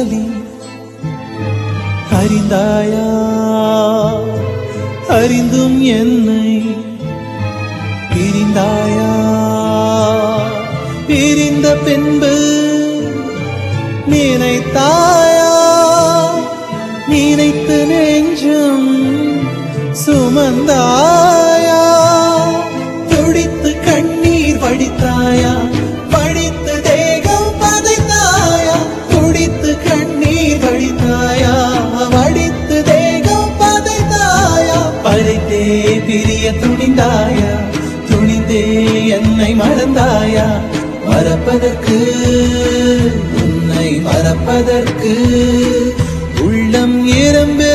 வலி அறிந்தாயா அறிந்தும் என்னை பிரிந்தாயா பிரிந்த பின்பு நினைத்தாயா நினைத்து நெஞ்சம் சுமந்தாயா துடித்து கண்ணீர் வடித்தாயா வடித்து தேகம் பதைத்தாயா துடித்து கண்ணீர் வடித்தாயா வடித்து தேகம் பதைத்தாயா பதைத்தே பிரிய துணிந்தாயா துணிந்தே என்னை மறந்தாயா மறப்பதற்கு உன்னை மறப்பதற்கு உள்ளம் எறும்பே